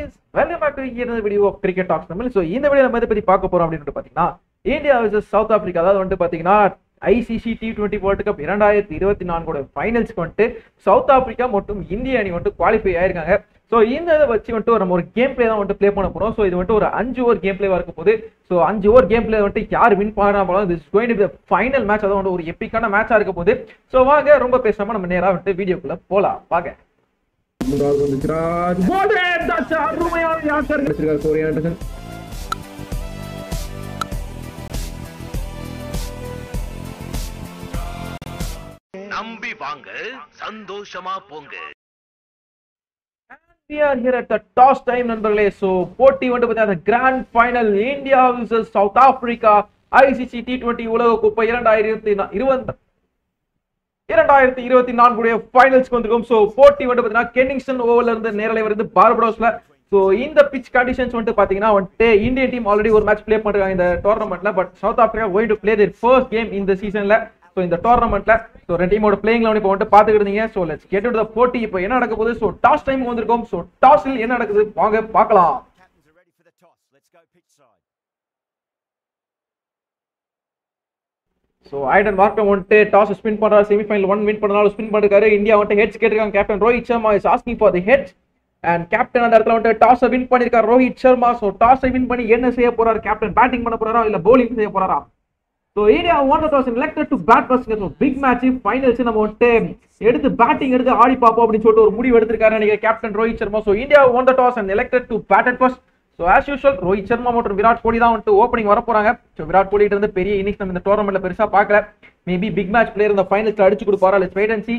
Guys welcome back to இந்த video of cricket talks Tamil so இந்த video நம்ம எதை பத்தி பார்க்க போறோம் அப்படின்னு பார்த்தீங்கன்னா இந்தியா vs சவுத் ஆப்பிரிக்கா அதாவது வந்துட்டு பார்த்தீங்கன்னா ICC T twenty world cup இரண்டாயிரத்தி இருபத்தி நான்கோட ஃபைனல்ஸ்க்கு வந்துட்டு சவுத் ஆப்பிரிக்கா மற்றும் இந்திய அணி வந்துட்டு குவாலிஃபை ஆயிருக்காங்க ஸோ இந்த இதை வச்சு வந்துட்டு நம்ம ஒரு கேம் பிளே தான் வந்துட்டு ப்ளே பண்ண போறோம் ஸோ இது வந்துட்டு ஒரு அஞ்சு ஓவர் கேம் பிளேவா இருக்க போகுது ஸோ அஞ்சு ஓவர் கேம் பிளே வந்துட்டு யார் வின் பண்ணா போலாம் this going to final match அதாவது வந்து ஒரு எப்பிக்கான மேட்சா இருக்க போகுது ஸோ வாங்க ரொம்ப பேசாம நம்ம நேரா வந்துட்டு வீடியோக்குள்ள போலாம் வாங்க முதலாவது வந்துக்கிறார் போல்டே தட்ஸ் அருமையான யாக்கர் எடுத்திருக்கார் கோரி ஆண்டர்சன் நம்பி வாங்க சந்தோஷமா போங்க we are here at the toss time நண்பர்களே ஸோ போட்டி வந்து பார்த்தீங்கன்னா grand final India vs South Africa ICC T twenty உலக கோப்பை இரண்டாயிரத்தி நா- இருபது இரண்டாயிரத்தி இருபத்தி நான்குடைய ஃபைனல்ஸ்க்கு வந்திருக்கும் ஸோ போட்டி வந்து பார்த்தீங்கன்னா கென்னிங்ஸ்டன் ஓவர்ல இருந்து நேரலை வருது பார்படோஸ்ல ஸோ இந்த பிச் கண்டிஷன்ஸ் வந்துட்டு பார்த்தீங்கன்னா வந்துட்டு இந்தியன் டீம் ஆல்ரெடி ஒரு மேட்ச் ப்ளே பண்றாங்க இந்த டோர்னமெண்ட்ல but South Africa going to play their first game இந்த சீசன்ல ஸோ இந்த டோர்னமெண்ட்ல ஸோ ரெண்டு டீமோட பிளேயிங் லெவன் இப்போ வந்துட்டு பார்த்துக்கிட்டு இருந்தீங்க so let's get to the போட்டி இப்போ என்ன நடக்க போகுது ஸோ டாஸ் டைம் வந்திருக்கோம் ஸோ டாஸில் என்ன நடக்குது வாங்க பார்க்கலாம் Captains are ready for the toss. Let's go pitch side. So Aiden Markram வந்துட்டு டாஸ் ஸ்பின் பண்றாரு செமிஃபைனல் ஒன் வின் பண்ணனாலும் ஸ்பின் பண்ணிருக்காரு இந்தியா வந்துட்டு ஹெட்ஸ் கேட்டிருக்காங்க captain Rohit Sharma is asking for the heads and captain அந்த இடத்துல வந்துட்டு டாஸை வின் பண்ணிருக்காரு ரோஹித் சர்மா ஸோ டாஸை வின் பண்ணி என்ன செய்ய போறாரு கேப்டன் பேட்டிங் பண்ண போறாரா இல்ல bowling செய்ய போறாரா so India won toss elected to bat first so big match finals நம்ம வந்துட்டு எடுத்து பேட்டிங் எடுத்து ஆடி பார்ப்போம் அப்படின்னு சொல்லிட்டு ஒரு முடிவு எடுத்திருக்காரு நினைக்கிறேன் captain Rohit Sharma so India won the toss and elected to bat at first so as usual Rohit Sharma மற்றும் விராட் கோலி தான் வந்துட்டு ஓப்பனிங் வர போறாங்க ஸோ விராட் கோலி இருந்து பெரிய இன்னிங்ஸ் நம்ம இந்த டோர்னமெண்ட்ல பெருசா பார்க்கல மேபி பிக் மேட்ச் பிளேயர் இந்த ஃபைனல்ஸ்ல அடிச்சு கொடுப்பாரா let's wait and see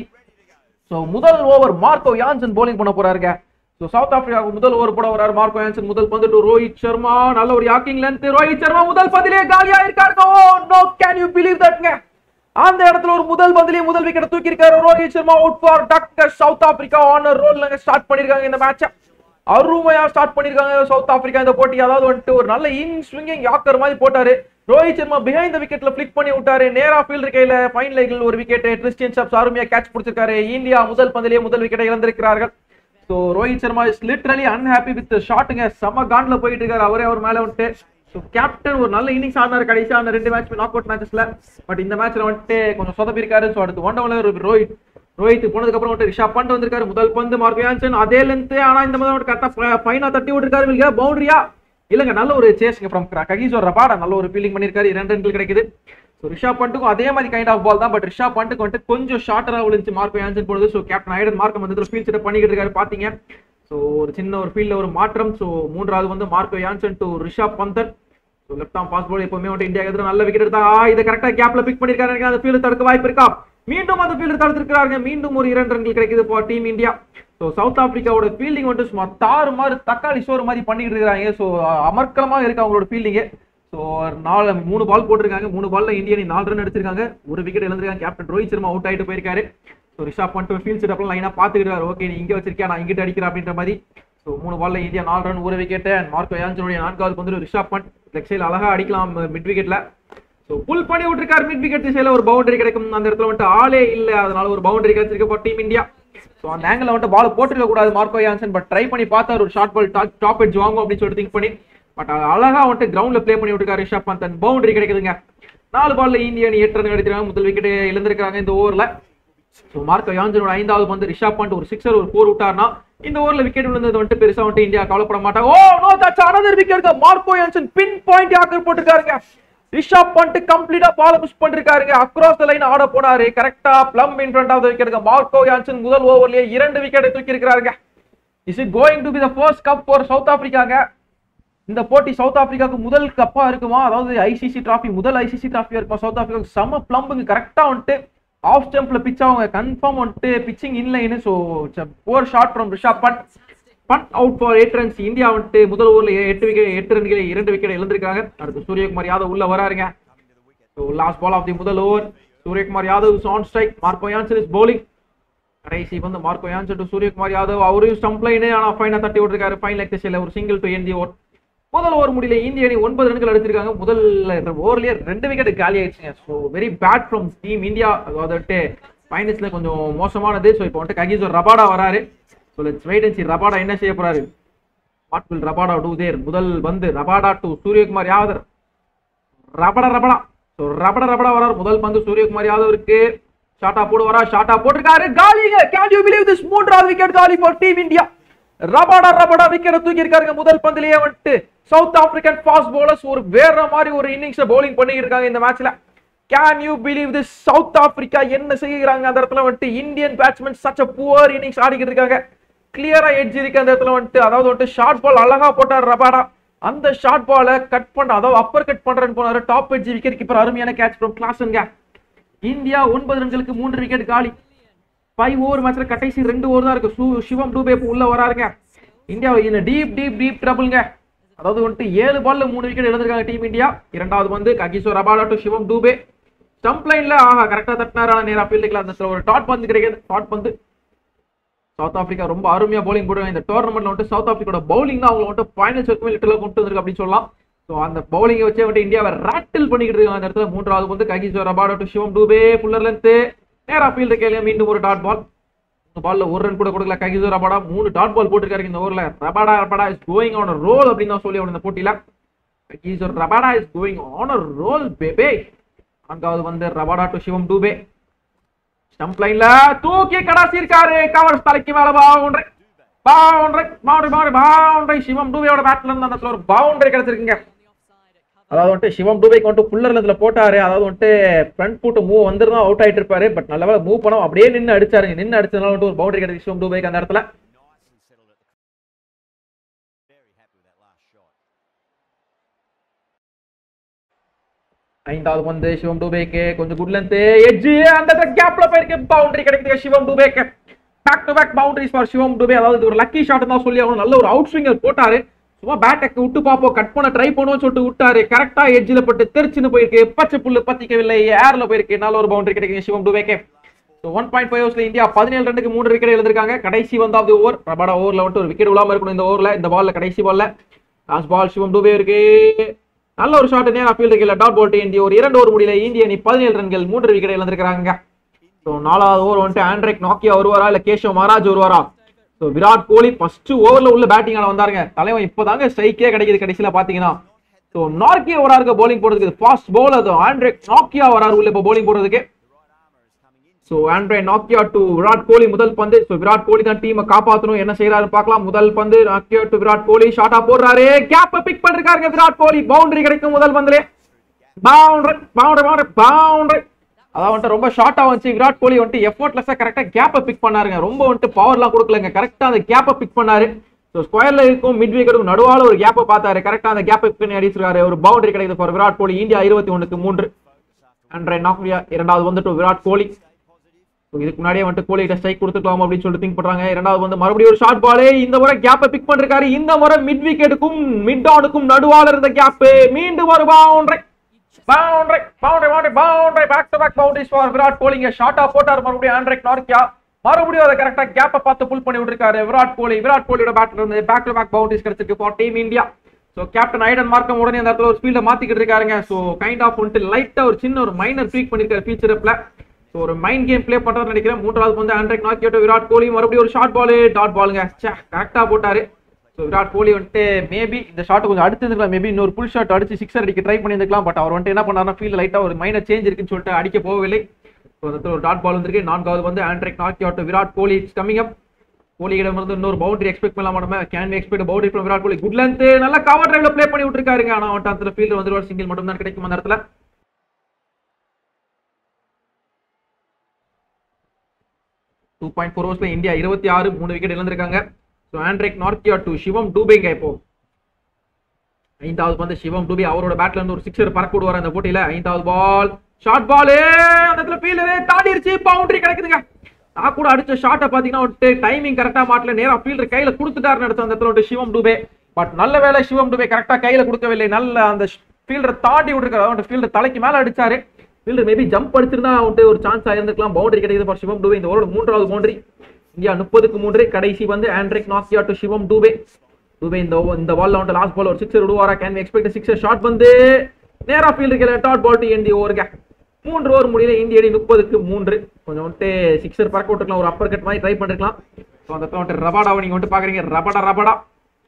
so முதல் ஓவர் மார்க்கோ யான்சன் bowling பண்ண போறாருங்க ஸோ சவுத் ஆப்பிரிக்காவுக்கு முதல் ஓவர் போட வராரு மார்க்கோ யான்சன் முதல் பந்து to ரோஹித் சர்மா நல்ல ஒரு யாக்கிங் லென்த் ரோஹித் சர்மா முதல் பந்திலே காலியா இருக்காருங்க oh no can you believe தட்ங்க அந்த இடத்துல ஒரு முதல் பந்திலே முதல் விக்கெட் தூக்கி இருக்காரு ரோஹித் சர்மா அவுட் ஃபார் டக்கர் சவுத் ஆப்பிரிக்கா ஆன் ரோல்ல ஸ்டார்ட் பண்ணிருக்காங்க இந்த மேட்சை அருமையா ஸ்டார்ட் பண்ணிருக்காங்க சவுத் ஆப்பிரிக்கா இந்த போட்டி அதாவது வந்துட்டு ஒரு நல்ல இன் ஸ்விங்கிங் யாக்கர் மாதிரி போட்டாரு ரோஹித் சர்மா பிஹைண்ட் த விக்கெட்ல பிளிக் பண்ணி விட்டாரு நேரா ஃபீல்டர் கையில ஃபைன் லைகில் ஒரு விக்கெட் கிறிஸ்டியன் ஷாப்ஸ் அருமையா கேட்ச் பிடிச்சிருக்காரு இந்தியா முதல் பந்திலேயே முதல் விக்கெட்டை இழந்திருக்கிறார்கள் so Rohit Sharma is literally unhappy with ஷாட்டுங்க செம்ம காண்ட்ல போயிட்டு இருக்காரு அவரே அவர் மேல வந்துட்டு ஸோ கேப்டன் ஒரு நல்ல இன்னிங்ஸ் ஆனார் கடைசியா அந்த ரெண்டு மேட்ச் நாக் அவுட் மேட்சஸ்ல பட் இந்த மேட்ச்ல வந்துட்டு கொஞ்சம் சொதப்பிருக்காரு ஸோ அடுத்து ஒன் டவுன்ல ரோஹித் ரோஹித் போனதுக்கு அப்புறம் வந்துட்டு ரிஷப் பண்ட் வந்திருக்காரு முதல் பந்து மார்க் யான்சன் அதே லென்த் ஆனா இந்த மாதிரி கரெக்டா ஃபைனா தட்டி விட்டுருக்காரு பவுண்டரியா இல்லங்க நல்ல ஒரு சேஸ்ங்க ஃப்ரம் ககிசோர் ரபாடா நல்ல ஒரு ஃபீலிங் பண்ணிருக்காரு இரண்டு ரன்கள் கிடைக்குது ஸோ ரிஷப் பண்ட்டுக்கும் அதே மாதிரி கைண்ட் ஆஃப் பால் தான் பட் ரிஷப் பண்ட்டுக்கு வந்துட்டு கொஞ்சம் ஷார்ட்டரா விழுந்துச்சு மார்க் யான்சன் போடுது ஸோ கேப்டன் ஐடன் மார்க்கம் வந்து ஃபீல்ட் செட்டப் பண்ணிக்கிட்டு இருக்காரு பாத்தீங்க ஸோ ஒரு சின்ன ஒரு ஃபீல்ட்ல ஒரு மாற்றம் ஸோ மூன்றாவது வந்து மார்க்கோ யான்சன் டு ரிஷப் பந்தன் so left arm pace ball எப்பவுமே வந்து இந்தியா எதிர நல்ல விக்கெட் எடுத்தா ஆ, இதை கரெக்டா கேப்ல பிக் பண்ணிருக்காரு நினைக்கிறேன். அந்த ஃபீல்டு தடுக்க வாய்ப்பு இருக்கா மீண்டும் அந்த ஃபீல்டு தடுத்திருக்காங்க மீண்டும் ஒரு இரண்டு ரன்கள் கிடைக்குது for team India so South ஆப்பிரிக்காவோட ஃபீல்டிங் வந்து சும்மா தாறு மாதிரி தக்காளி சோறு மாதிரி பண்ணிட்டு இருக்காங்க ஸோ அமர்க்கலமா இருக்கு அவங்களோட ஃபீல்டிங்கு ஸோ நாலு மூணு பால் போட்டிருக்காங்க மூணு பால்ல இந்திய அணி நாலு ரன் அடிச்சிருக்காங்க ஒரு விக்கெட் இழந்திருக்காங்க கேப்டன் ரோஹித் சர்மா அவுட் ஆயிட்டு போயிருக்காரு ஸோ ரிஷப் பண்ணிட்டு ஃபீல்ட் செட்டப்லாம் லைனா பாத்துக்கிட்டாரு ஓகே நீ இங்க வச்சிருக்கியா நான் இங்கிட்ட அடிக்கிறேன் அப்படின்ற மாதிரி ஸோ மூணு பால்ல இந்தியா நாலு ரன் ஒரு விக்கெட் அண்ட் மார்க்கோ யான்சனுடைய நான்காவது பந்து ரிஷப் பண்ட் லெக் சைடில் அழகா அடிக்கலாம் மிட் விக்கெட்ல ஸோ புல் பண்ணி விட்டுருக்காரு மிட் விக்கெட் திசையில ஒரு பவுண்டரி கிடைக்கும் அந்த இடத்துல வந்துட்டு ஆளே இல்ல அதனால ஒரு பவுண்டரி கிடைச்சிருக்கு ஃபார் டீம் இந்தியா ஸோ அந்த ஆங்கிள் வந்துட்டு பால் போட்டுருக்க கூடாது மார்க்கோ யான்சன் பட் ட்ரை பண்ணி பார்த்தாரு ஒரு ஷார்ட் பால் டாப் எட்ஜ் வாங்கும் அப்படின்னு சொல்லிட்டு திங்க் பண்ணி பட் அழகா வந்துட்டு கிரவுண்ட்ல ப்ளே பண்ணி விட்டுருக்காரு ரிஷப் பந்த் அண்ட் பவுண்டரி கிடைக்குதுங்க நாலு பால்ல இந்திய அணி எட்டு ரன் எடுத்திருக்காங்க முதல் விக்கெட் இழந்திருக்காங்க இந்த ஓவர்ல ஸோ மார்க்கோ யான்சனோட ஐந்தாவது பந்து ரிஷப் பண்ட் ஒரு சிக்ஸர் ஒரு ஃபோர் விட்டார்னா இந்த ஓவர்ல விக்கெட் விழுந்தது வந்துட்டு பெருசா வந்துட்டு இந்தியா கவலைப்பட மாட்டாங்க oh no that's another wicket Marco Jansen pinpoint yorker போட்டுருக்காருங்க ரிஷப் பண்ட் கம்ப்ளீட்டா பால புஷ் பண்ணிருக்காருங்க அக்ராஸ் த லைன் ஆட போனாரு கரெக்டா plumb in front of the wicket Marco Jansen முதல் ஓவர்லயே இரண்டு விக்கெட்டை தூக்கி இருக்காருங்க is it going to be the first cup for South ஆப்பிரிக்காங்க இந்த போட்டி சவுத் ஆப்பிரிக்காவுக்கு முதல் கப்பா இருக்குமா அதாவது ஐசிசி டிராஃபி முதல் ஐசிசி டிராஃபியா இருக்குமா சவுத் ஆப்பிரிக்காவுக்கு செம பிளம்புங்க கரெக்டா வந்துட்டு ஆஃப் ஸ்டெம்ப்ல பிச் அவங்க கன்ஃபார்ம் வந்துட்டு பிச்சிங் இன்லைனு so poor shot from Rishabh Pant Pant out for eight runs India வந்துட்டு முதல் ஓவர்ல எட்டு விக்கெட் எட்டு ரன்களை இரண்டு விக்கெட் இழந்திருக்காங்க அடுத்து சூரியகுமார் யாதவ் உள்ள வராருங்க so last ball of the முதல் over Suryakumar Yadav on strike Marco Jansen is bowling கடைசி வந்து Marco Jansen to Suryakumar Yadav அவரையும் ஸ்டம்ப் லைனு ஆனா ஃபைனா தட்டி விட்டுருக்காரு ஃபைன் லெக் திசையில ஒரு single to end the over முதல் ஓவர் முடியல இந்திய அணி ஒன்பது ரன்கள் அடிச்சிருக்காங்க முதல் ஓவர்லயே ரெண்டு விக்கெட் காலி ஆயிடுச்சுங்க so very bad from team India அதாவது ஃபைனல்ஸ்ல கொஞ்சம் மோசமானது ஸோ இப்போ வந்துட்டு ககிசோர் ரபாடா வராரு so let's wait and see Rabada என்ன செய்ய போறாரு what will Rabada do there முதல் பந்து Rabada to Suryakumar Yadav Rabada Rabada so Rabada Rabada வரார் முதல் பந்து சூரியகுமார் யாதவருக்கு ஷாட்டா போடு வரா ஷாட்டா போட்டிருக்காரு காலிங்க கேன் யூ பிலீவ் திஸ் மூன்றாவது விக்கெட் காலி for team India Rabada Rabada wicket தூக்கி இருக்காருங்க முதல் பந்திலேயே வந்துட்டு சவுத் ஆப்பிரிக்கன் ஃபாஸ்ட் பவுலர்ஸ் ஒரு வேற மாதிரி ஒரு இன்னிங்ஸ் பவுலிங் பண்ணிட்டு இருக்காங்க இந்த மேட்ச்ல can you believe this South Africa என்ன செய்கிறாங்க அந்த இடத்துல வந்துட்டு Indian batsman such a poor innings ஆடிக்கிட்டு இருக்காங்க கிளியரா எட்ஜ் இருக்கு அந்த இடத்துல வந்துட்டு அதாவது வந்துட்டு ஷார்ட் பால் அழகா போட்டார் ரபாடா அந்த ஷார்ட் பாலை கட் பண்ற அதாவது அப்பர் கட் பண்றேன்னு போனாரு டாப் எட்ஜ் விக்கெட் கீப்பர் அருமையான கேட்ச் ஃப்ரம் கிளாஸுங்க இந்தியா ஒன்பது ரன்களுக்கு மூன்று விக்கெட் காலி ஃபைவ் ஓவர் மேட்ச்ல கடைசி ரெண்டு ஓவர் தான் இருக்கு சு- சிவம் டூபே இப்போ உள்ள வராருங்க இந்தியா இந்த டீப் டீப் டீப் ட்ரபிள்ங்க அதாவது வந்துட்டு ஏழு பால்ல மூணு விக்கெட் எடுத்திருக்காங்க டீம் இந்தியா இரண்டாவது வந்து Kagiso Rabada to Shivam Dube stump லைன்ல ஆஹா கரெக்டா தட்டினாரு ஆனா நேரா ஃபீல்டுக்கு அந்த இடத்துல ஒரு டாட் பந்து கிடைக்குது டாட் பந்து சவுத் ஆப்பிரிக்கா ரொம்ப அருமையா பவுலிங் போடுவாங்க இந்த டோர்னமெண்ட்ல வந்துட்டு சவுத் ஆப்பிரிக்காவோட பவுலிங் தான் அவங்க வந்துட்டு ஃபைனல்ஸ் வரைக்கும் லிட்டில் கொண்டு வந்திருக்கு அப்படின்னு சொல்லலாம் ஸோ அந்த பவுலிங்கை வச்சே வந்துட்டு இந்தியாவை ராட்டில் பண்ணிக்கிட்டு இருக்காங்க அந்த இடத்துல மூன்றாவது வந்து Kagiso Rabada to Shivam Dube fuller length நேரா ஃபீல்டு கேள்வி மீண்டும் ஒரு டாட் பால் இந்த பால்ல ஒரு ரன் கூட கொடுக்கல ககிசோ ரபாடா மூணு டாட் பால் போட்டிருக்காரு இந்த ஓவர்ல Rabada Rabada is going on roll அப்படின்னு தான் சொல்லி அவன் இந்த போட்டியில Kagiso Rabada is going on roll பேபே நான்காவது வந்து Rabada to Shivam Dube stump லைன்ல தூக்கி கடாசி இருக்காரு கவர் தலைக்கு மேல boundary boundary boundary boundary boundary Shivam டூபேயோட பேட்ல இருந்து அந்த இடத்துல ஒரு பவுண்டரி கிடைச்சிருக்குங்க அதாவது வந்துட்டு சிவம் டூபேக்கு வந்துட்டு புல்லர் இதுல போட்டாரு அதாவது வந்துட்டு ஃப்ரண்ட் ஃபுட் மூவ் வந்துருந்தா அவுட் ஆயிட்டு இருப்பாரு பட் நல்ல வேலை மூவ் பண்ணோம் அப்படியே நின்னு அடிச்சாருங்க நின்னு அடிச்சதுனால வந்துட்டு ஒரு பவுண்டரி கிடைச்சு சிவம் டூபேக்கு அந்த இடத்துல Nicely settled at the. Very happy with that last shot. ஐந்தாவது பந்து சிவம் டூபேக்கு கொஞ்சம் குட் லென்த் எட்ஜ் அந்த கேப்ல போயிருக்கு பவுண்டரி கிடைக்குது சிவம் டூபேக்கு back to back boundaries for Shivam Dube அதாவது இது ஒரு லக்கி ஷாட் தான் சொல்லி அவன் நல்ல ஒரு அவுட் ஸ்விங்கர் போட்டாரு சும்மா பேட்டை விட்டு பார்ப்போம் கட் பண்ண ட்ரை பண்ணுவோம்னு சொல்லிட்டு விட்டாரு கரெக்டா எட்ஜில் பட்டு தெரிச்சுன்னு போயிருக்கு பச்சை புல்லு பத்திக்கவில்லை ஏர்ல போயிருக்கு நல்ல ஒரு பவுண்டரி கிடைக்குது சிவம் டூபேக்கு ஒன் பாயிண்ட் ஃபைவ் ஹவர்ஸ்ல இந்தியா பதினேழு ரன்னுக்கு மூணு விக்கெட் எழுதிருக்காங்க கடைசி வந்தாவது ஓவர் ரபாடா ஓவர்ல வந்துட்டு ஒரு விக்கெட் விழாம இருக்கணும் இந்த ஓவர்ல இந்த பால்ல கடைசி பால்ல லாஸ்ட் பால் சிவம் டூபே இருக்கு நல்ல ஒரு ஷாட் நேரா ஃபீல்டு கீழ டாட் போல்ட் இந்தியா ஒரு இரண்டு ஓவர் முடியல இந்திய அணி பதினேழு ரன்கள் மூன்று விக்கெட் இழந்திருக்காங்க ஸோ நாலாவது ஓவர் வந்துட்டு ஆண்ட்ரிக் நாக்கியா வருவாரா இல்ல கேஷவ் மகாராஜ் வருவாரா ஸோ விராட் கோலி ஃபர்ஸ்ட் ஓவர்ல உள்ள பேட்டிங் ஆட வந்தாருங்க தலைவன் இப்போதாங்க ஸ்ட்ரைக்கே கிடைக்குது கடைசியில பாத்தீங்கன்னா ஸோ நார்க்கியா வராருக்கு பவுலிங் போடுறதுக்கு ஃபாஸ்ட் பவுலர் ஆண்ட்ரிக் நாக்கியா வராரு உள்ள இப்போ bowling போடுறதுக்கு ஸோ ஆண்ட்ரே நாக்கியா டு விராட் கோலி முதல் பந்து ஸோ விராட் கோலி தான் டீமை காப்பாற்றணும் என்ன செய்யறாருன்னு பார்க்கலாம் முதல் பந்து நாக்கியா டு விராட் கோலி ஷாட்டா போடுறாரு கேப்பை பிக் பண்ணிருக்காருங்க விராட் கோலி பவுண்டரி கிடைக்கும் முதல் பந்துலே பவுண்டரி பவுண்டரி பவுண்டரி பவுண்டரி அதான் வந்துட்டு ரொம்ப ஷார்ட்டா வந்துச்சு விராட் கோலி வந்துட்டு எஃபோர்ட்லெஸ்ஸா கரெக்டா கேப்பை பிக் பண்ணாருங்க ரொம்ப வந்துட்டு பவர்லாம் கொடுக்கலங்க கரெக்டா அந்த கேப்பை பிக் பண்ணாரு ஸோ ஸ்கொயர்ல இருக்கும் மிட் விக்கெட்டுக்கும் நடுவால ஒரு கேப்பை பார்த்தாரு கரெக்டா அந்த கேப்பை பிக் பண்ணி அடிச்சிருக்காரு ஒரு பவுண்டரி கிடைக்குது ஃபார் விராட் கோலி இந்தியா இருபத்தி ஒண்ணுக்கு மூன்று அன்றை நாக்வியா இரண்டாவது வந்துட்டு விராட் கோலி So, இதுக்கு முன்னாடியே வந்துட்டு கோலி கிட்ட ஸ்ட்ரைக் கொடுத்துக்கலாம் அப்படின்னு சொல்லிட்டு திங்க் பண்றாங்க இரண்டாவது வந்து மறுபடியும் ஒரு ஷார்ட் பாலே இந்த முறை கேப்பை பிக் பண்ணிருக்காரு இந்த முறை மிட் விக்கெட்டுக்கும் மிட் ஆனுக்கும் நடுவால இருந்த கேப் மீண்டும் ஒரு boundary boundary boundary boundary boundary back to back boundaries for Virat கோலிங்க ஷார்ட்டா போட்டார் மறுபடியும் ஆண்ட்ரிக் நார்க்கியா மறுபடியும் அதை கரெக்டா கேப்பை பார்த்து புல் பண்ணி விட்டுருக்காரு விராட் கோலி விராட் கோலியோட பேட்ல இருந்து பேக் டு பேக் பவுண்டரிஸ் கிடைச்சிருக்கு for team India so captain Aiden Markram உடனே அந்த இடத்துல ஒரு ஸ்பீல்ட மாத்திக்கிட்டு இருக்காருங்க ஸோ கைண்ட் ஆஃப் வந்துட்டு லைட்டா ஒரு சின்ன ஒரு மைனர் ட்வீக் பண்ணிருக்காரு ஃபீச்சர் அப்ல ஸோ ஒரு மைண்ட் கேம் ப்ளே பண்றாரு நினைக்கிறேன் மூன்றாவது வந்து ஆண்ட்ரிக் நாக்கியோட விராட் கோலி மறுபடியும் ஒரு ஷார்ட் பால் டாட் பாலுங்க கரெக்டா போட்டாரு ஸோ விராட் கோலி வந்துட்டு மேபி இந்த ஷாட் கொஞ்சம் அடுத்து இருந்துக்கலாம் மேபி இன்னொரு புல் ஷாட் அடிச்சு சிக்ஸர் அடிக்க ட்ரை பண்ணியிருக்கலாம் பட் அவர் வந்துட்டு என்ன பண்ணாருன்னா ஃபீல்ட் லைட்டா ஒரு மைனர் சேஞ்ச் இருக்குன்னு சொல்லிட்டு அடிக்க போகவில்லை ஸோ அந்த இடத்துல ஒரு டாட் பால் வந்திருக்கு நான்காவது வந்து ஆண்ட்ரிக் நாக்கியோட விராட் கோலி கம்மிங் அப் கோலியிடம் இருந்து இன்னொரு பவுண்டரி எக்ஸ்பெக்ட் பண்ணலாம் நம்ம can expect boundary from Virat Kohli good length நல்ல கவர் டிரைவ்ல ப்ளே பண்ணி விட்டுருக்காருங்க ஆனா அவன் அந்த ஃபீல்ட் வந்து ஒரு சிங்கிள் மட்டும் தான் கிடைக்கும் அந்த இடத்துல டூ பாயிண்ட் ஃபோர் ஓவர்ஸ்ல இந்தியா இருபத்தி ஆறு மூணு விக்கெட் இழந்திருக்காங்க so Anrich Nortje to Shivam டூபேங்க இப்போ ஐந்தாவது பந்து சிவம் டூபே அவரோட பேட்ல இருந்து ஒரு சிக்ஸர் பறக்க விடுவார் அந்த போட்டியில ஐந்தாவது பால் ஷார்ட் பால் அந்த இடத்துல ஃபீல்டரே தாண்டிருச்சு பவுண்டரி கிடைக்குதுங்க நான் கூட அடிச்ச ஷாட்டை பாத்தீங்கன்னா வந்துட்டு டைமிங் கரெக்டா மாட்டல நேரா ஃபீல்டர் கையில கொடுத்துட்டாருன்னு அடுத்த அந்த இடத்துல வந்துட்டு சிவம் டூபே பட் நல்ல வேலை சிவம் டூபே கரெக்டா கையில கொடுக்கவில்லை நல்ல அந்த ஃபீல்டர் தாண்டி விட்டுருக்காரு வந்துட்டு ஃபீல்டர் தலைக்கு மேல அடிச்சாரு ஃபீல்டர் மேபி ஜம்ப் அடிச்சிருந்தா வந்துட்டு ஒரு சான்ஸ் ஆயிருந்திருக்கலாம் பவுண்டரி கிடைக்குது ஃபார் சிவம் டூபே இந்த ஓவர் மூன்றாவது பவுண்டரி இந்தியா முப்பதுக்கு மூன்று கடைசி வந்து ஆண்ட்ரிக் நாக்கியா டு சிவம் டூபே டூபே இந்த over- இந்த பால்ல வந்துட்டு லாஸ்ட் பால் ஒரு சிக்ஸர் விடுவாரா கேன் எக்ஸ்பெக்ட் சிக்ஸர் ஷாட் வந்து நேரா field dot ball to end the ஓவருங்க மூன்று ஓவர் முடியல இந்திய அணி முப்பதுக்கு மூன்று கொஞ்சம் வந்துட்டு சிக்ஸர் பறக்க விட்டுருக்கலாம் ஒரு அப்பர் கட் மாதிரி ட்ரை பண்ணிருக்கலாம் ஸோ அந்த இடத்துல வந்துட்டு ரபாடாவை நீங்க வந்துட்டு பாக்குறீங்க Rabada Rabada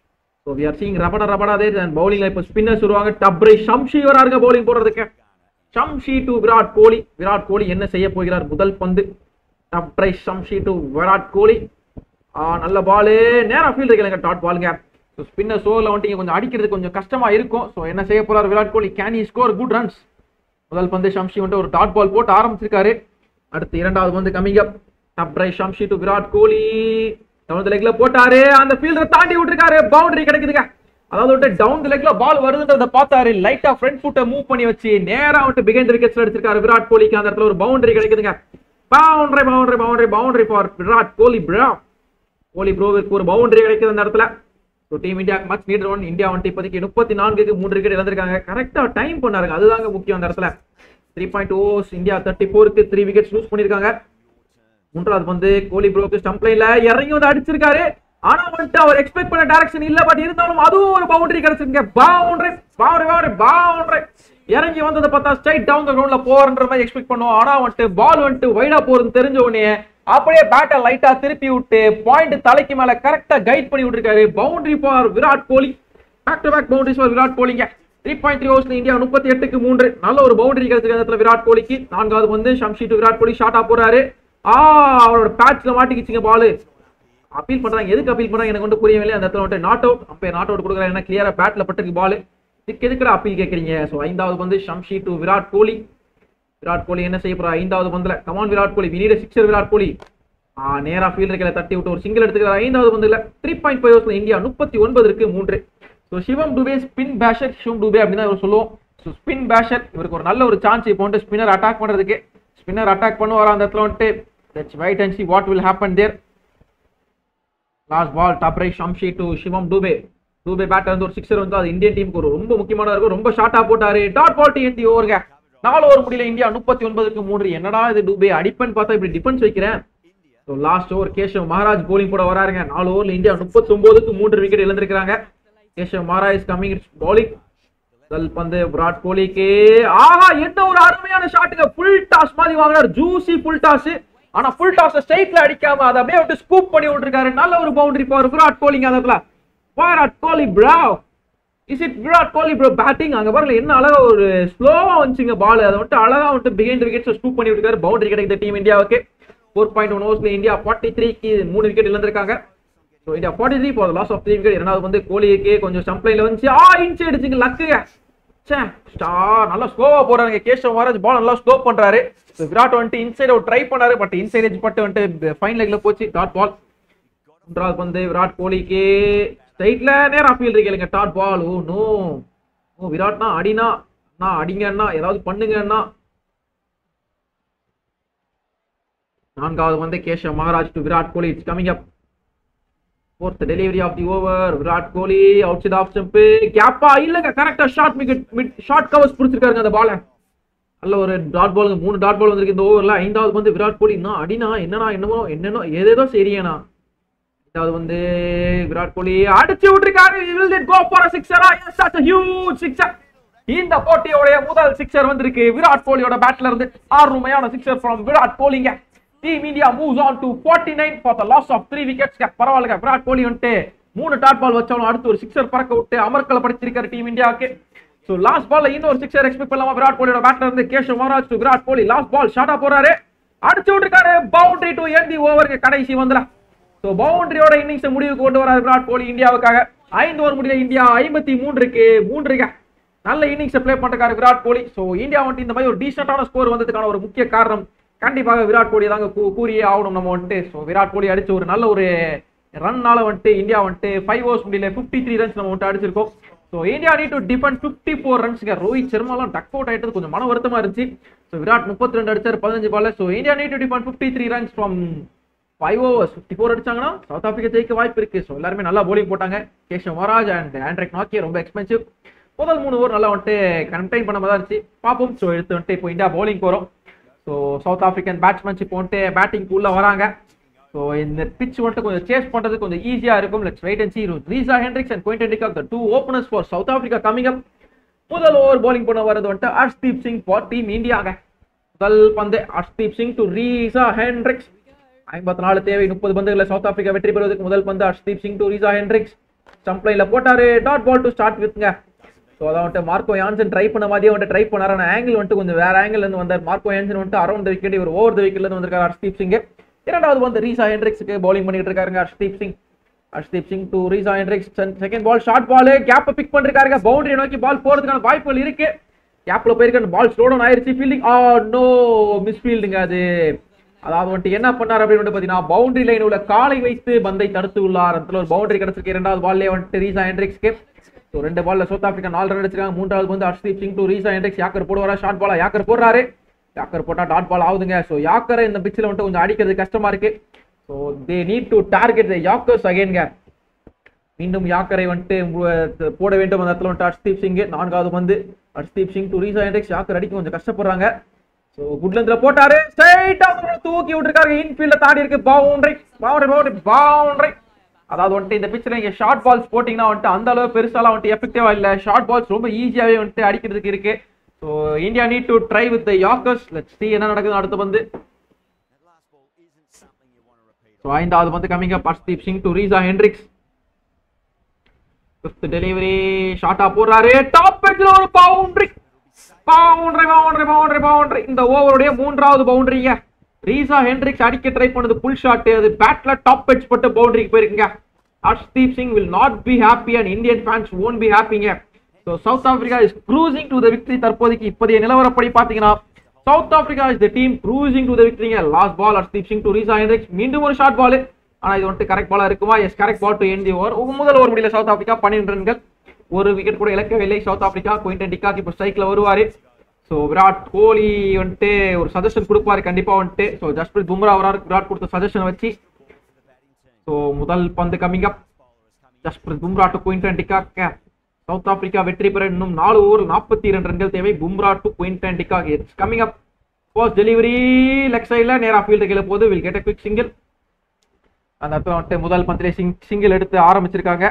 so we are seeing Rabada Rabada அதே பவுலிங்ல இப்போ ஸ்பின்னர்ஸ் வருவாங்க டப்ரை ஷம்ஷி வராருங்க பவுலிங் போடுறதுக்கு ஷம்ஷி டு விராட் கோலி விராட் கோலி என்ன செய்ய போகிறார் முதல் பந்து Tabraiz Shamsi to Virat Kohli ஆ, நல்ல பாலு நேரா ஃபீல்டு இருக்கலங்க டாட் பாலுங்க ஸோ ஸ்பின்னர் சோரில் வந்துட்டு கொஞ்சம் அடிக்கிறது கொஞ்சம் கஷ்டமா இருக்கும் ஸோ என்ன செய்ய போறார் Virat Kohli can score good runs முதல் பந்து ஷம்ஷி வந்துட்டு ஒரு டாட் பால் போட்டு ஆரம்பிச்சிருக்காரு அடுத்து இரண்டாவது பந்து coming up Tabraiz Shamsi to Virat Kohli down லெக்ல போட்டாரு அந்த ஃபீல்டரை தாண்டி விட்டுருக்காரு பவுண்டரி கிடைக்குதுங்க அதாவது வந்துட்டு டவுன் லெக்ல பால் வருதுன்றத பார்த்தாரு லைட்டா ஃப்ரண்ட் ஃபுட்டை மூவ் பண்ணி வச்சு நேரா வந்துட்டு பிகைண்ட் விக்கெட்ஸ்ல அடிச்சிருக்காரு விராட் கோலிக்கு அந்த இடத்துல ஒரு பவுண்டரி கிடைக்குதுங்க boundary boundary boundary boundary for Virat Kohli பிரா கோலி ப்ரோவிற்கு ஒரு பவுண்டரி கிடைக்குது அந்த இடத்துல so team India much need one India வந்துட்டு இப்போதைக்கு முப்பத்தி நான்குக்கு மூன்று விக்கெட் இழந்திருக்காங்க கரெக்டாக டைம் பண்ணாருங்க அதுதாங்க முக்கியம் அந்த இடத்துல த்ரீ பாயிண்ட் ஓஸ் இந்தியா தேர்ட்டி ஃபோருக்கு த்ரீ விக்கெட்ஸ் லூஸ் பண்ணியிருக்காங்க மூன்றாவது வந்து கோலி ப்ரோக்கு ஸ்டம்ப் லைன்ல இறங்கி வந்து அடிச்சிருக்காரு ஆனா வந்துட்டு அவர் எக்ஸ்பெக்ட் பண்ண டைரக்ஷன் இல்ல பட் இருந்தாலும் அதுவும் ஒரு பவுண்டரி கிடைச்சிருங்க பவுண்டரி பவுண்டரி பவுண்டரி பவுண்டரி இறங்கி வந்ததை பார்த்தா ஸ்ட்ரைட் டவுன் த கிரவுண்ட்ல போறன்ற மாதிரி எக்ஸ்பெக்ட் பண்ணுவோம் ஆனா வந்துட்டு பால் வந்துட்டு வைடா போறதுன்னு தெரிஞ்ச உடனே அப்படியே பேட்டை லைட்டா திருப்பி விட்டு பாயிண்ட் தலைக்கு மேல கரெக்டா கைட் பண்ணி விட்டுருக்காரு boundary for Virat Kohli back to back boundaries for Virat கோலிங்க த்ரீ பாயிண்ட் த்ரீ ஓவர்ஸ்ல இந்தியா முப்பத்தி எட்டுக்கு மூன்று நல்ல ஒரு பவுண்டரி கிடைச்சிருக்கு அந்த இடத்துல விராட் கோலிக்கு நான்காவது வந்து ஷம்ஷி டு விராட் கோலி ஷார்ட்டா போறாரு ஆ அவரோட பேட்ச்ல மாட்டிக்கிச்சுங்க பாலு அப்பீல் பண்றாங்க எதுக்கு அப்பீல் பண்றாங்க எனக்கு வந்து புரியவில்லை அந்த இடத்துல வந்துட்டு நாட் அவுட் அப்ப நாட் அவுட் கொடுக்குறாங்க ஏன்னா கிளியரா பேட்ல பட்டிருக்கு பால் இதுக்கு எதுக்குடா அப்பீல் கேட்கறீங்க ஸோ ஐந்தாவது வந்து ஷம்ஷி டு விராட் கோலி விராட் கோலி என்ன செய்ய போறார் ஐந்தாவது பந்துல கமான் விராட் கோலி வினீட சிக்ஸர் விராட் கோலி ஆ, நேரா ஃபீல்டர்களை தட்டி விட்டு ஒரு சிங்கிள் எடுத்துக்கிறார் ஐந்தாவது பந்துல த்ரீ பாயிண்ட் ஃபைவ் ஓவர்ஸ்ல இந்தியா முப்பத்தி ஒன்பதற்கு மூன்று so Shivam Dube spin basher Shivam Dube அப்படின்னு தான் இவர் சொல்லுவோம் ஸோ ஸ்பின் பேஷர் இவருக்கு ஒரு நல்ல ஒரு சான்ஸ் இப்போ வந்து ஸ்பின்னர் அட்டாக் பண்றதுக்கு ஸ்பின்னர் அட்டாக் பண்ணுவார் அந்த இடத்துல வந்துட்டு let's wait and see what will happen there last ball Tabraiz Shamsi to Shivam Dube Dube batter வந்து ஒரு சிக்ஸர் வந்து அது இந்தியன் டீமுக்கு ஒரு ரொம்ப முக்கியமான இருக்கும் ரொம்ப ஷார்ட்டா போட்டாரு டாட் பால் டி ஓவருங்க நாலு ஓவர் முடியல இந்தியா முப்பத்தி ஒன்பதுக்கு மூன்று என்னடா இது டூபே அடிப்பேன்னு பார்த்தா இப்படி டிஃபென்ஸ் வைக்கிறேன் so last over Keshav Maharaj bowling போட வராருங்க நாலு ஓவர்ல இந்தியா முப்பத்தி ஒன்பதுக்கு மூன்று விக்கெட் இழந்திருக்கிறாங்க கேஷவ் மகாராஜ் கம்மிங் பவுலிங் முதல் பந்து விராட் கோலிக்கு ஆஹா என்ன ஒரு அருமையான ஷாட்டுங்க ஃபுல் டாஸ் மாதிரி வாங்கினார் ஜூசி ஃபுல் டாஸ் ஆனா ஃபுல் டாஸ் ஸ்ட்ரைட்ல அடிக்காம அதை அப்படியே விட்டு ஸ்கூப் பண்ணி விட்டுருக்காரு நல்ல ஒரு பவுண்டரி ஃபார் விராட் கோலிங்க அந்த இடத்துல விராட் கோலி பிராவ் is it Virat Kohli bro batting அங்க பாருங்க என்ன அழகா ஒரு ஸ்லோவா வந்துச்சுங்க பால் அதை மட்டும் அழகா வந்துட்டு பிகைண்ட் விக்கெட்ஸ் ஸ்கூப் பண்ணி விட்டுருக்காரு பவுண்டரி கிடைக்குது டீம் இந்தியாவுக்கு ஃபோர் பாயிண்ட் ஒன் ஓவர்ஸ்ல இந்தியா ஃபார்ட்டி த்ரீக்கு மூணு விக்கெட் இழந்திருக்காங்க so India forty three for loss of three wicket இரண்டாவது வந்து கோலிக்கு கொஞ்சம் ஸ்டம்ப் லைன்ல வந்துச்சு ஆ இன்ச் அடிச்சுங்க லக்குங்க ச்சே ஸ்டார் நல்லா ஸ்லோவா போறாங்க கேஷவ் மகாராஜ் பால் நல்லா ஸ்லோ பண்றாரு So, விராட் வந்துட்டு இன்சைட் அவுட் ட்ரை பண்ணாரு பட் இன்சைட் எஜ் பட்டு வந்துட்டு ஃபைன் லெக்ல போச்சு டாட் பால் மூன்றாவது பந்து விராட் கோலிக்கு ஸ்ட்ரைட்ல நேரா ஃபீல்டு கேளுங்க டாட் பால் ஓ நோ ஓ விராட்னா அடினா அண்ணா அடிங்கன்னா ஏதாவது பண்ணுங்கன்னா நான்காவது வந்து Keshav Maharaj to Virat Kohli it's coming up fourth delivery of the over Virat Kohli outside off stump கேப்பா இல்லங்க கரெக்டா short mid mid short covers பிடிச்சிருக்காருங்க அந்த பாலை நல்ல ஒரு டாட் பால் மூணு டாட் பால் வந்திருக்கு இந்த ஓவர்ல ஐந்தாவது வந்து விராட் கோலி என்ன அடினா என்னன்னா என்னமோ என்னன்னோ ஏதேதோ சரியேனா ஐந்தாவது வந்து விராட் கோலி அடிச்சு விட்டுருக்காரு will it go for a sixer yes that's a huge sixer இந்த போட்டியோடைய முதல் சிக்ஸர் வந்திருக்கு விராட் கோலியோட பேட்ல இருந்து ஆறுமையான சிக்ஸர் ஃப்ரம் விராட் கோலிங்க team India moves on to 49 for the loss of three wickets பரவாயில்ல விராட் கோலி வந்துட்டு மூணு டாட் பால் வச்சாலும் அடுத்து ஒரு சிக்ஸர் பறக்க விட்டு அமர்க்கல படிச்சிருக்காரு டீம் இந்தியாவுக்கு சோ லாஸ்ட் பால்ல இன்னொரு சிக்ஸர் எக்ஸ்பெக்ட் பண்ணலாமா விராட் கோலியோட பேட்ல இருந்து Keshav Maharaj to Virat Kohli last ball ஷார்ட்டா போறாரு அடிச்சு விட்டுருக்காரு பவுண்டரி டு என் தி ஓவருக்கு கடைசி வந்துல சோ பவுண்டரியோட இன்னிங்ஸ் முடிவுக்கு கொண்டு வராரு விராட் கோலி இந்தியாவுக்காக ஐந்து ஓவர் முடியல இந்தியா ஐம்பத்தி மூன்றுக்கு மூன்றுங்க நல்ல இன்னிங்ஸ் ப்ளே பண்றாரு விராட் கோலி சோ இந்தியா வந்துட்டு இந்த மாதிரி ஒரு டீசென்டான ஸ்கோர் வந்ததுக்கான ஒரு முக்கிய காரணம் கண்டிப்பாக விராட் கோலி தாங்க கூ- கூறியே ஆகணும் நம்ம வந்துட்டு ஸோ விராட் கோலி அடிச்ச ஒரு நல்ல ஒரு ரன்னால வந்துட்டு இந்தியா வந்துட்டு ஃபைவ் ஓவர்ஸ் முடியல ஃபிஃப்டி த்ரீ ரன்ஸ் நம்ம வந்துட்டு அடிச்சிருக்கோம் so India need to defend fifty four ரன்ஸ்ங்க ரோஹித் சர்மாலாம் டக் அவுட் ஆயிட்டது கொஞ்சம் மன வருத்தமா இருந்துச்சு ஸோ விராட் முப்பத்தி ரெண்டு அடிச்சாரு பதினஞ்சு பால்ல so India need to defend fifty three runs from five overs fifty four அடிச்சாங்கன்னா சவுத் ஆப்பிரிக்கா ஜெயிக்க வாய்ப்பு இருக்கு ஸோ எல்லாருமே நல்லா bowling போட்டாங்க கேஷவ் மகாராஜ் அண்ட் ஆண்ட்ரிக் நாக்கிய ரொம்ப எக்ஸ்பென்சிவ் முதல் மூணு ஓவர் நல்லா வந்துட்டு கண்டெயின் பண்ண மாதிரி இருந்துச்சு பார்ப்போம் ஸோ எடுத்து வந்துட்டு இப்போ இந்தியா bowling போகிறோம் ஸோ சவுத் ஆப்பிரிக்கன் பேட்ஸ்மேன்ஸ் இப்போ வந்துட்டு பேட்டிங் உள்ள வராங்க ஸோ இந்த பிச் வந்துட்டு கொஞ்சம் சேஸ் பண்றது கொஞ்சம் ஈஸியா இருக்கும் let's wait and see Reeza Hendricks and Quinton de Kock the two openers for South Africa coming up முதல் ஓவர் bowling பண்ண வரது வந்துட்டு ஹர்ஷ்தீப் சிங் ஃபார் டீம் இந்தியாங்க முதல் பந்து Harshdeep Singh to Reeza Hendricks ஐம்பத்தி நாலு தேவை முப்பது பந்துகளை சவுத் ஆப்பிரிக்கா வெற்றி பெறுவதற்கு முதல் பந்து Harshdeep Singh to Reeza Hendricks stump லைன்ல போட்டாரு டாட் பால் டு ஸ்டார்ட் வித்ங்க ஸோ அதான் வந்துட்டு மார்க்கோ யான்சன் ட்ரை பண்ண மாதிரியே வந்துட்டு ட்ரை பண்ணாரு ஆனால் ஆங்கிள் வந்துட்டு கொஞ்சம் வேற ஆங்கிள் இருந்து வந்தார் மார்க்கோ யான்சன் வந்துட்டு அரௌண்ட் விக்கெட் இவர் ஓவர் த விக்கெட்ல இருந்து வந்திருக்காரு ஹர்ஷ்தீப் சிங் இரண்டாவது வந்து ரீசா ஹென்ட்ரிக்ஸுக்கு பவுலிங் பண்ணிட்டு இருக்காருங்க Harshdeep Singh Harshdeep Singh to Reeza Hendricks second ball short ball கேப்பை பிக் பண்ணிருக்காருங்க பவுண்டரி நோக்கி பால் போறதுக்கான வாய்ப்புகள் இருக்கு கேப்ல போயிருக்க பால் ஸ்லோ டவுன் ஆயிருச்சு ஃபீல்டிங் ஆ நோ மிஸ் ஃபீல்டுங்க அது அதாவது வந்துட்டு என்ன பண்ணார் அப்படின்னு வந்து பாத்தீங்கன்னா பவுண்டரி லைன் உள்ள காலை வைத்து பந்தை தடுத்து உள்ளார் அதுல ஒரு பவுண்டரி கிடைச்சிருக்கு இரண்டாவது பால்லே வந்துட்டு ரீசா ஹென்ட்ரிக்ஸ்க்கு ஸோ ரெண்டு பால்ல சவுத் ஆப்பிரிக்கா நாலு ரன் அடிச்சிருக்காங்க மூன்றாவது வந்து Harshdeep Singh to Reeza Hendricks yorker போடுவாரா ஷார்ட் பாலா யாக்கர் போடுறாரு யாக்கர் போட்டா டாட் பால் ஆகுதுங்க ஸோ யாக்கரை இந்த பிச்சில் வந்துட்டு கொஞ்சம் அடிக்கிறது கஷ்டமா இருக்கு so they need to target the yorkers அகைன்ங்க மீண்டும் யாக்கரை வந்துட்டு மு- போட வேண்டும் அந்த இடத்துல வந்துட்டு ஹர்ஷ்தீப் சிங் நான்காவது வந்து Harshdeep Singh to Reeza Hendricks yorker அடிக்க கொஞ்சம் கஷ்டப்படுறாங்க ஸோ குட்லந்தில் போட்டாரு ஸ்ட்ரைட்டா தூக்கி விட்டுருக்காரு இன்ஃபீல்ட தாண்டி இருக்கு பவுண்டரி பவுண்டரி பவுண்டரி பவுண்டரி அதாவது வந்துட்டு இந்த பிச்சில் நீங்க ஷார்ட் பால்ஸ் போட்டீங்கன்னா வந்துட்டு அந்த அளவு பெருசாலாம் வந்துட்டு எஃபெக்டிவா இல்ல ஷார்ட் பால்ஸ் ரொம்ப ஈஸியாவே வந்துட்டு அடிக்கிறதுக்கு இருக்கு so India need to try with yorkers let's see என்ன நடக்குது அடுத்து வந்து That last ball isn't something you want to repeat. So ஐந்தாவது வந்து coming up Harshdeep Singh to Reeza Hendricks fifth delivery ஷார்ட்டா போடுறாரு டாப் எட்ஜ்ல ஒரு boundary boundary boundary boundary boundary இந்த ஓவருடைய மூன்றாவது பவுண்டரிங்க ரீசா ஹென்ட்ரிக்ஸ் அடிக்க ட்ரை பண்ணது புல் ஷாட் அது பேட்ல டாப் எட்ஜ் பட்டு பவுண்டரிக்கு போயிருக்குங்க Harshdeep Singh will not be happy and Indian fans won't be ஹாப்பிங்க so South Africa is cruising to the victory தற்போதைக்கு இப்போதைய நிலவரப்படி பார்த்தீங்கன்னா South Africa is the team cruising to the விக்டரிங்க last ball Harshdeep Singh to Reeza Hendricks மீண்டும் ஒரு ஷார்ட் பால் ஆனா இது வந்துட்டு கரெக்ட் பாலா இருக்குமா yes correct ball to end the over முதல் ஓவர் முடியல சவுத் ஆப்பிரிக்கா பன்னிரெண்டு ரன்கள் ஒரு விக்கெட் கூட இழக்கவில்லை சவுத் ஆப்பிரிக்கா குயின்டன் டிகாக் இப்போ ஸ்ட்ரைக்ல வருவாரு ஸோ விராட் கோலி வந்துட்டு ஒரு சஜஷன் கொடுப்பாரு கண்டிப்பா வந்துட்டு ஸோ ஜஸ்பிரீத் பும்ரா வராரு விராட் கொடுத்த சஜஷனை வச்சு ஸோ முதல் பந்து coming up Jasprit Bumrah to Quinton de Kock South Africa வெற்றி பெற இன்னும் நாலு ஓவர் நாற்பத்தி இரண்டு ரன்கள் தேவை Bumrah to Quinton de Kock it's coming up first delivery leg சைடில் நேரா ஃபீல்டு கீழே போது will get a quick single அந்த இடத்துல வந்துட்டு முதல் பந்திலே சிங் சிங்கிள் எடுத்து ஆரம்பிச்சிருக்காங்க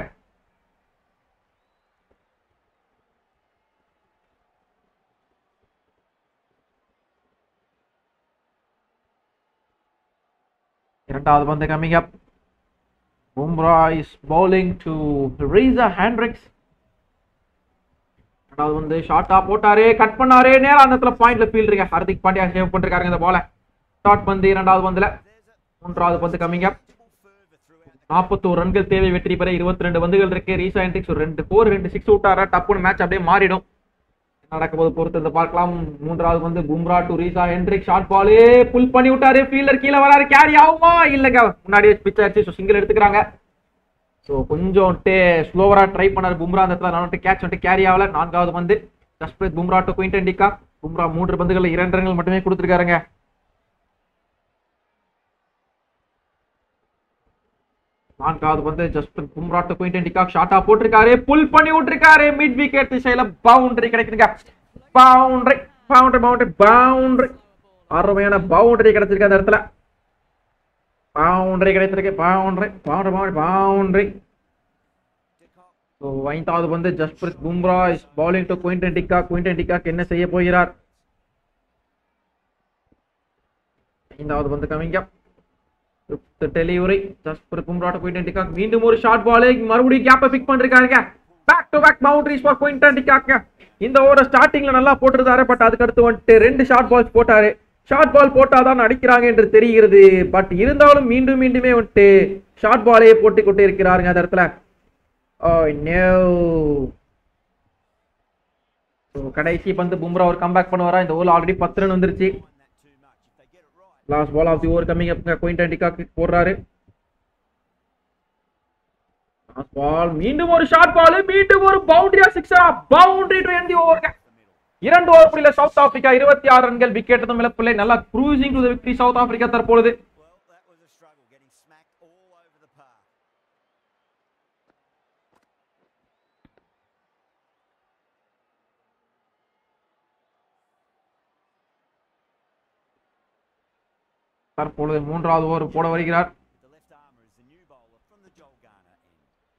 இரண்டாவது பந்து coming up Bumrah is bowling to Reeza Hendricks ரெண்டாவது வந்து ஷார்ட்டா போட்டாரு கட் பண்ணாரு நேரா அந்த இடத்துல பாயிண்ட்ல ஃபீல்டுங்க ஹர்திக் பாண்டியா சேவ் பண்ணிருக்காருங்க இந்த பால ஷார்ட் பந்து இரண்டாவது பந்துல மூன்றாவது பந்து கம்மிங் அப் நாற்பத்தோரு ரன்கள் தேவை வெற்றி பெற இருபத்தி ரெண்டு பந்துகள் இருக்கு ரீசா ஹென்ட்ரிக்ஸ் ஒரு ரெண்டு ஃபோர் ரெண்டு சிக்ஸ் விட்டாரா டப்புன்னு மேட்ச் அப்படியே மாறிடும் என்ன நடக்க போது பொறுத்து பார்க்கலாம் மூன்றாவது வந்து Bumrah to Reeza Hendrick short பாலே புல் பண்ணி விட்டாரு ஃபீல்டர் கீழே வராரு கேரி ஆகுமா இல்லங்க முன்னாடியே பிச் ஆச்சு ஸோ சிங்கிள் எடுத்துக்கிறாங்க ஸோ கொஞ்சம் வந்துட்டு ஸ்லோவரா ட்ரை பண்ணாரு பும்ரா அந்த இடத்துல நான் வந்துட்டு கேட்ச் வந்துட்டு கேரி ஆகல நான்காவது வந்து Jasprit Bumrah to Quinton de Kock Bumrah மூன்று பந்துகள் இரண்டு ரன்கள் மட்டுமே கொடுத்துருக்காருங்க நான்காவது வந்து Jasprit Bumrah to Quinton de Kock ஷார்ட்டா போட்டிருக்காரு புல் பண்ணி விட்டுருக்காரு மிட் விக்கெட் திசையில பவுண்டரி கிடைக்குதுங்க பவுண்டரி பவுண்டரி பவுண்டரி பவுண்டரி அருமையான பவுண்டரி கிடைச்சிருக்கு அந்த இடத்துல பவுண்டரி கிடைத்திருக்கு boundary boundary boundary boundary so ஐந்தாவது வந்து Jasprit Bumrah is bowling to Quinton de Kock Quinton டிக்காக்கு என்ன செய்ய போகிறார் ஐந்தாவது வந்து கமிங்க fifth delivery Jasprit Bumrah to Quinton de Kock மீண்டும் ஒரு ஷார்ட் பால் மறுபடியும் கேப்பை பிக் பண்ணிருக்காருங்க back to back boundaries for Quinton டிக்காக்கு இந்த ஓவர ஸ்டார்டிங்ல நல்லா போட்டிருந்தாரு பட் அதுக்கு அடுத்து வந்துட்டு ரெண்டு ஷார்ட் பால்ஸ் போட்டாரு ஷார்ட் பால் போட்டாதான் அடிக்கிறாங்க என்று தெரிகிறது பட் இருந்தாலும் மீண்டும் மீண்டுமே வந்துட்டு ஷார்ட் பாலே போட்டு கொண்டு இருக்கிறாருங்க அந்த இடத்துல Oh no. So, கடைசி பந்து பும்ரா ஒரு கம்பேக் பண்ணுவாரா இந்த ஓவர் ஆல்ரெடி பத்து ரன் வந்துருச்சு last ball of the over coming up Quinton டிகாக்கு போடுறாரு லாஸ்ட் பால் மீண்டும் ஒரு ஷார்ட் பால் மீண்டும் ஒரு பவுண்டரியா சிக்ஸரா boundary to end the over இரண்டு ஓவர் புள்ளியில சவுத் ஆப்பிரிக்கா இருபத்தி ஆறு ரன்கள் விக்கெட் எதுவும் இழப்பில்லை நல்லா cruising to the victory South Africa தற்பொழுது Well, that was a struggle, getting smacked all over the park. தற்பொழுது மூன்றாவது ஓவர் போட வருகிறார் The left armour is the new bowler from the Joel Garner end.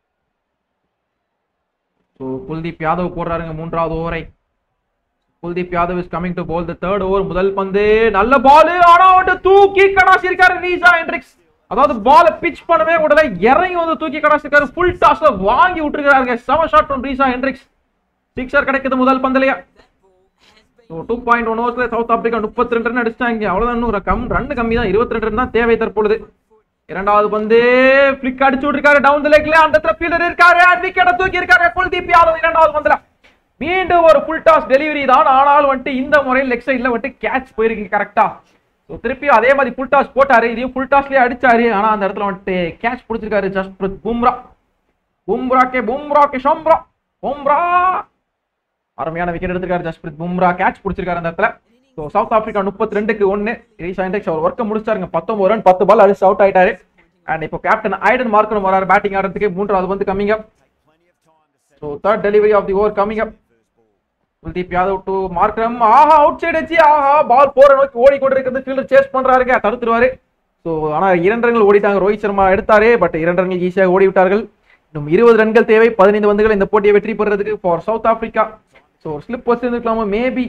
So Kuldeep Yadav போடுறாருங்க மூன்றாவது ஓவரை Kuldeep Yadav is coming to bowl the third over முதல் பந்து நல்ல பால் ஆனா வந்து தூக்கி கடாசி இருக்காரு ரீசா ஹென்ட்ரிக்ஸ் அதாவது பால பிச் பண்ணவே விடல இறங்கி வந்து தூக்கி கடாச்சிருக்காரு ஃபுல் டாஸ்ல வாங்கி விட்டுருக்காருங்க செம shot from Reeza Hendricks sixer கிடைக்குது முதல் பந்தலையா டூ பாயிண்ட் ஒன் ஓவர்ஸ்ல சவுத் ஆப்பிரிக்கா முப்பத்தி ரெண்டு ரன் அடிச்சிட்டாங்க அவ்வளவுதான் இன்னும் ஒரு கம் ரன் கம்மி தான் இருபத்தி ரெண்டு ரன் தான் தேவை தற்பொழுது இரண்டாவது பந்து பிளிக் அடிச்சு விட்டுருக்காரு டவுன் த லெக்ல அந்த இடத்துல ஃபீல்டர் இருக்காரு விக்கெட்டை தூக்கி இருக்காரு குல்தீப் யாதவ் இரண்டாவது பந்துல மீண்டும் ஒரு ஃபுல் டாஸ் டெலிவரி தான் ஆனால் வந்துட்டு இந்த முறையில் லெக் சைட்ல வந்துட்டு கேட்ச் போயிருக்கு கரெக்டா ஸோ திருப்பி அதே மாதிரி ஃபுல் டாஸ் போட்டாரு இதையும் ஃபுல் டாஸ்லயே அடிச்சாரு ஆனா அந்த இடத்துல வந்துட்டு கேட்ச் பிடிச்சிருக்காரு ஜஸ்பிரத் பும்ரா பும்ரா கே பும்ரா கே ஷம்ரா பும்ரா அருமையான விக்கெட் எடுத்திருக்காரு ஜஸ்பிரித் பும்ரா கேட்ச் பிடிச்சிருக்காரு அந்த இடத்துல ஸோ சவுத் ஆப்பிரிக்கா முப்பத்தி ரெண்டுக்கு ஒன்று ரீசா இண்டெக்ஸ் அவர் ஒர்க்கை முடிச்சாருங்க பத்தொன்பது ரன் பத்து பால் அடிச்சு அவுட் ஆயிட்டாரு அண்ட் இப்போ கேப்டன் ஐடன் மார்க்கரும் வராரு பேட்டிங் ஆடுறதுக்கு மூன்றாவது வந்து coming up so third delivery of the over coming up Kuldeep Yadav to Markram ஆஹா அவுட் சைடு வச்சு ஆஹா பால் போற நோக்கி ஓடி கொண்டு இருக்கிறது ஃபீல்டர் சேஸ் பண்றாருங்க தடுத்துருவாரு ஸோ ஆனா இரண்டு ரன்கள் ஓடிட்டாங்க ரோஹித் சர்மா எடுத்தாரு பட் இரண்டு ரன்கள் ஈஸியாக ஓடி விட்டார்கள் இன்னும் இருபது ரன்கள் தேவை பதினைந்து பந்துகள் இந்த போட்டியை வெற்றி பெறுறதுக்கு for South Africa so slip வச்சிருந்துக்கலாமா maybe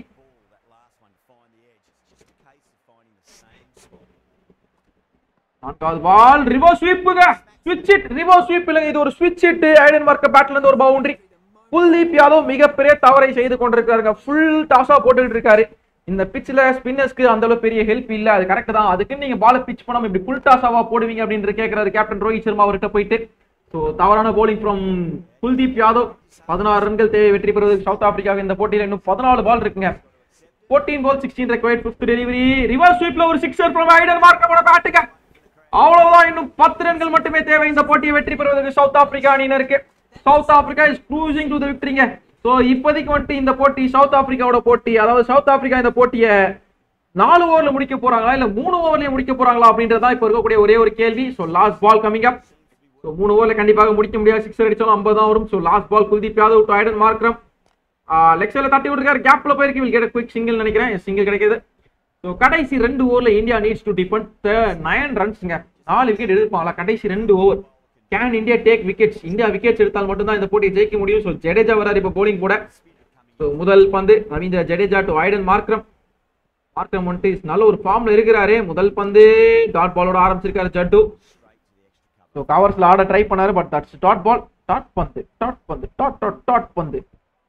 That last one to find the edge. Just a case of finding the same. நான்காவது பால் ரிவர்ஸ் ஸ்வீப்புங்க ஸ்விட்ச் இட் ரிவர்ஸ் ஸ்வீப் இல்லைங்க இது ஒரு ஸ்விட்ச் இட் ஐடன் மார்க்க பேட்ல இருந்து ஒரு பவுண்டரி குல்தீப் யாதவ் மிகப்பெரிய தவறை செய்து கொண்டிருக்காருங்க ஃபுல் டாஸா போட்டுக்கிட்டு இருக்காரு இந்த பிட்ச்ல ஸ்பின்னர்ஸ்க்கு அந்த அளவு பெரிய ஹெல்ப் இல்ல அது கரெக்ட் தான் அதுக்கு நீங்க பால பிச் பண்ணாம இப்படி ஃபுல் டாஸாவா போடுவீங்க அப்படின்னு கேட்கிறாரு கேப்டன் ரோஹித் சர்மா அவர்கிட்ட போயிட்டு ஸோ தவறான bowling ஃப்ரம் குல்தீப் யாதவ் பதினாறு ரன்கள் தேவை வெற்றி பெறுவதற்கு சவுத் ஆப்பிரிக்காவுக்கு இந்த போட்டியில இன்னும் பதினாலு பால் இருக்குங்க 14 ball 16 required fifth delivery reverse ஸ்வீப்ல ஒரு சிக்ஸர் ஃப்ரம் ஐடன் மார்க்கமோட பேட்டுங்க அவ்வளவுதான் இன்னும் பத்து ரன்கள் மட்டுமே தேவை இந்த போட்டியை வெற்றி பெறுவதற்கு சவுத் ஆப்பிரிக்கா அணியினருக்கு South Africa is cruising to the விக்டரிங்க சோ இப்போதைக்கு வந்துட்டு இந்த போட்டி சவுத் ஆப்பிரிக்காவோட போட்டி அதாவது சவுத் ஆப்பிரிக்கா இந்த போட்டியை நாலு ஓவர்ல முடிக்க போறாங்களா இல்ல மூணு ஓவர்லயே முடிக்க போறாங்களா அப்படின்றதா இப்ப இருக்கக்கூடிய ஒரே ஒரு கேள்வி so last ball coming up so மூணு ஓவர்ல கண்டிப்பாக முடிக்க முடியாது சிக்ஸர் அடிச்சாலும் 50 தான் வரும் so last ball Kuldeep Yadav to Aiden Markram leg சைடில் தட்டி விட்டுருக்காரு கேப்ல போயிருக்கு வில் கெட் குயிக் சிங்கிள் நினைக்கிறேன் சிங்கிள் கிடைக்குது ஸோ கடைசி ரெண்டு ஓவர்ல India needs to defend nine ரன்ஸ்ங்க நாலு விக்கெட் எடுப்பாங்களா கடைசி ரெண்டு over can India take wickets India wickets எடுத்தால் மட்டும்தான் இந்த போட்டியை ஜெயிக்க முடியும் ஸோ ஜடேஜா வராரு இப்போ போலிங் கூட ஸோ முதல் பந்து Ravindra Jadeja to Aiden Markram Markram வந்துட்டு நல்ல ஒரு ஃபார்ம்ல இருக்கிறாரு முதல் பந்து டாட் பாலோட ஆரம்பிச்சிருக்காரு ஜட்டு ஸோ கவர்ஸ்ல ஆட ட்ரை பண்ணாரு but that's dot ball dot பந்து டாட் பந்து டாட் டாட் டாட் பந்து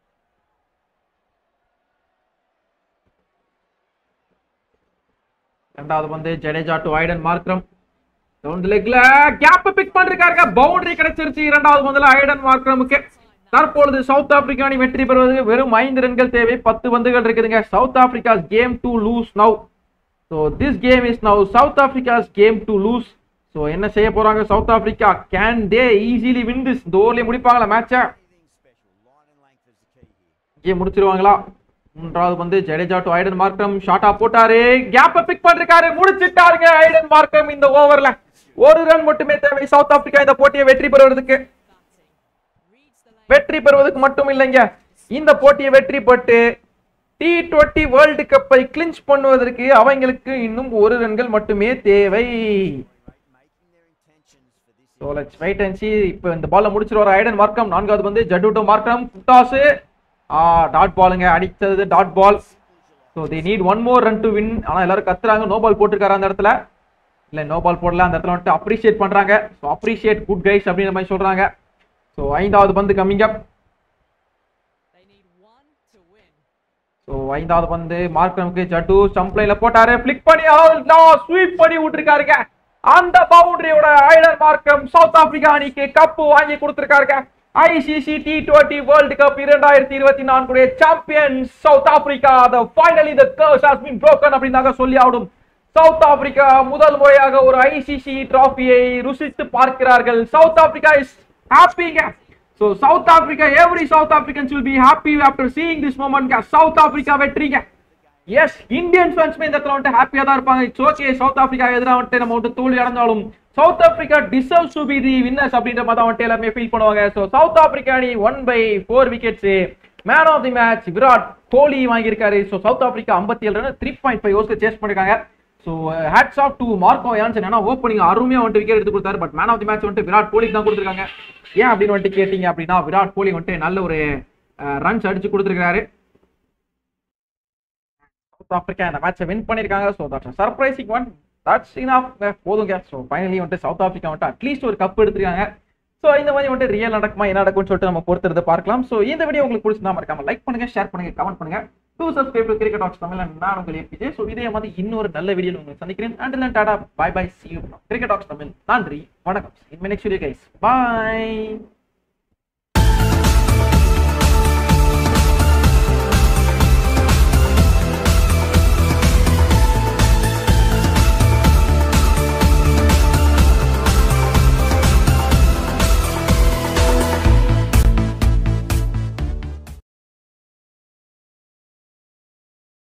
ரெண்டாவது பந்து Jadeja to Aiden Markram round லெக்ல கேப் பிக் பண்ணிருக்காருங்க பவுண்டரி கிடைச்சிருச்சு இரண்டாவது பந்துல ஐடன் மார்க்ரமுக்கு தற்பொழுது சவுத் ஆப்பிரிக்கா அணி வெற்றி பெறுவதற்கு வெறும் ஐந்து ரன்கள் தேவை பத்து பந்துகள் இருக்குதுங்க South Africa game to lose now so this game is now South Africa's game to lose so என்ன செய்ய போறாங்க South Africa can they easily win this இந்த ஓவர்லயே முடிப்பாங்களா மேட்சை Anything special. Line and length is the key here. இங்கே முடிச்சிருவாங்களா மூன்றாவது வந்து Jadeja to ஐடன் மார்க்கம் ஷார்ட்டா போட்டாரு கேப்ப பிக் பண்ணிருக்காரு முடிச்சிட்டாருங்க ஐடன் மார்க்கம் இந்த ஓவர்ல ஒரு ரன் மட்டுமே தேவை சவுத் ஆப்பிரிக்கா இந்த போட்டியை வெற்றி பெறுவதற்கு வெற்றி பெறுவதற்கு மட்டும் இல்லைங்க இந்த போட்டியை வெற்றி பெற்று டி டுவெண்ட்டி வேர்ல்டு கப்பை கிளின்ச் பண்ணுவதற்கு அவங்களுக்கு இன்னும் ஒரு ரன்கள் மட்டுமே தேவை Making their intentions for this so let's wait and see இப்போ இந்த பால்ல முடிச்சிருவார் ஐடன் மார்க்கம் நான்காவது வந்து ஜட்டு மார்க்கம் டாஸ் ஆ டாட் பாலுங்க அடிச்சது dot ball so the need one more run to win ஆனால் எல்லாரும் கத்துறாங்க நோ பால் போட்டிருக்காரு அந்த இடத்துல இல்லை நோ பால் போடல அந்த இடத்துல வந்துட்டு அப்ரிஷியேட் பண்றாங்க ஸோ அப்ரிஷியேட் குட் கைஸ் அப்படின்ற மாதிரி சொல்றாங்க ஸோ ஐந்தாவது பந்து coming up They need one to win. So ஐந்தாவது பந்து மார்க்கனுக்கு ஜட்டு ஸ்டம்ப் லைன்ல போட்டாரு பிளிக் பண்ணி ஸ்வீப் பண்ணி விட்டுருக்காருங்க அந்த பவுண்டரியோட ஐடர் மார்க்கம் சவுத் ஆப்பிரிக்கா அணிக்கு கப்பு வாங்கி கொடுத்திருக்காருங்க ICC T twenty world cup இரண்டாயிரத்தி இருபத்தி நான்குடைய champion South Africa the finally the curse has been broken அப்படின்னாக சொல்லி ஆடும் சவுத் ஆப்பிரிக்கா முதல் முறையாக ஒரு ஐசிசி டிராஃபியை ருசித்து பார்க்கிறார்கள் சவுத் ஆப்பிரிக்கா இஸ் ஹாப்பிங்க So South Africa, every South Africans will be happy after seeing this moment. South Africa வெற்றிங்க எஸ் இந்தியன் ஃபேன்ஸ்மே இந்த இடத்துல வந்துட்டு ஹாப்பியா தான் இருப்பாங்க இட்ஸ் ஓகே சவுத் ஆப்பிரிக்கா எதிராக வந்துட்டு நம்ம வந்துட்டு தோல்வி அடைஞ்சாலும் South Africa deserves to be the winners அப்படின்ற மாதிரி தான் வந்துட்டு எல்லாமே ஃபீல் பண்ணுவாங்க ஸோ சவுத் ஆப்பிரிக்கா அணி won by four wickets man of the match Virat Kohli வாங்கியிருக்காரு ஸோ சவுத் ஆப்பிரிக்கா ஐம்பத்தி ஏழு ரன் த்ரீ பாயிண்ட் ஃபைவ் ஓவர்ஸ்ல சேஸ் பண்ணிருக்காங்க so hats off to Marco Jansen ஏன்னா ஓப்பனிங் அருமையா வந்துட்டு விக்கெட் எடுத்து கொடுத்தாரு but man of the match வந்துட்டு விராட் கோலிக்கு தான் கொடுத்துருக்காங்க ஏன் அப்படின்னு வந்துட்டு கேட்டீங்க அப்படின்னா விராட் கோலி வந்துட்டு நல்ல ஒரு ரன்ஸ் அடிச்சு கொடுத்துருக்காரு சவுத் ஆப்பிரிக்கா இந்த மேட்சை வின் பண்ணிருக்காங்க so that's surprising one that's enough போதுங்க ஸோ ஃபைனலி வந்துட்டு சவுத் ஆஃப்ரிக்கா வந்துட்டு அட்லீஸ்ட் ஒரு கப் எடுத்துருக்காங்க ஸோ இந்த மாதிரி வந்துட்டு ரியல் நடக்குமா என்ன நடக்கும்னு சொல்லிட்டு நம்ம பொறுத்திருந்து பார்க்கலாம் ஸோ இந்த வீடியோ உங்களுக்கு பிடிச்சிருந்தா மறக்காம லைக் பண்ணுங்க ஷேர் பண்ணுங்க கமெண்ட் பண்ணுங்க do subscribe to cricket talks Tamil நான் உங்கள் ஏபிஜே ஸோ இதே மாதிரி இன்னொரு நல்ல வீடியோ உங்களுக்கு சந்திக்கிறேன் அண்ட் டாடா bye bye see you cricket talks Tamil நன்றி வணக்கம் in next video guys bye